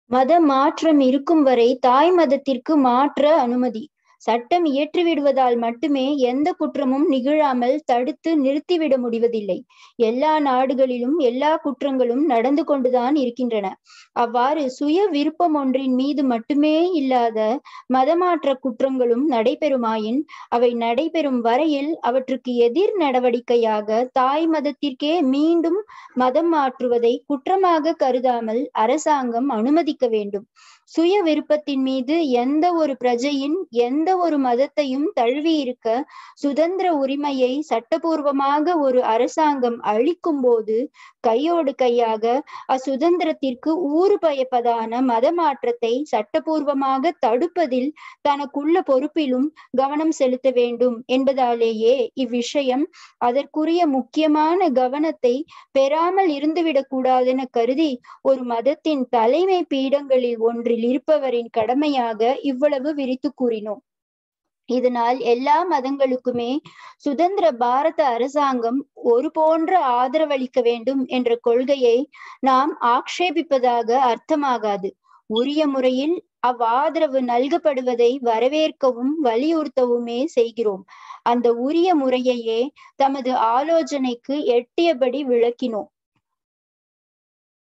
மத மாற்றம் இருக்கும் வரை தாய் மதத்திற்கு மாற்ற அனுமதி சட்டம் இயற்றி விடுவதால் மட்டுமே எந்த குற்றமும் நிகழாமல் தடுத்து நிறுத்திவிட முடிவதில்லை எல்லா நாடுகளிலும் எல்லா குற்றங்களும் நடந்து கொண்டுதான் இருக்கின்றன அவ்வாறு சுய விருப்பம் ஒன்றின் மீது மட்டுமே இல்லாத மதமாற்ற குற்றங்களும் நடைபெறுமாயின் அவை நடைபெறும் வரையில் அவற்றுக்கு எதிர் நடவடிக்கையாக தாய் மதத்திற்கே மீண்டும் மதம் மாற்றுவதை குற்றமாக கருதாமல் அரசாங்கம் அனுமதிக்க வேண்டும் சுய விருப்பத்தின் மீது எந்த ஒரு பிரஜையின் எந்த ஒரு மதத்தையும் தழுவி இருக்க சுதந்திர உரிமையை சட்டபூர்வமாக ஒரு அரசாங்கம் அளிக்கும் போது கையோடு கையாக அசுதந்திரத்திற்கு ஊறு பயப்பதான மத மாற்றத்தை சட்டபூர்வமாக தடுப்பதில் தனக்குள்ள பொறுப்பிலும் கவனம் செலுத்த வேண்டும் என்பதாலேயே இவ்விஷயம் அதற்குரிய முக்கியமான கவனத்தை பெறாமல் இருந்துவிடக் கூடாதென கருதி ஒரு மதத்தின் தலைமை பீடங்களில் ஒன்றில் இருப்பவரின் கடமையாக இவ்வளவு விரித்து கூறினோம் இதனால் எல்லா மதங்களுக்குமே சுதந்திர பாரத அரசாங்கம் ஒரு போன்ற ஆதரவளிக்க வேண்டும் என்ற கொள்கையை நாம் ஆக்ஷேபிப்பதாக அர்த்தமாகாது உரிய முறையில் அவ்வாதரவு நல்கப்படுவதை வரவேற்கவும் வலியுறுத்தவுமே செய்கிறோம் அந்த உரிய முறையையே தமது ஆலோசனைக்கு எட்டியபடி விளக்கினோம்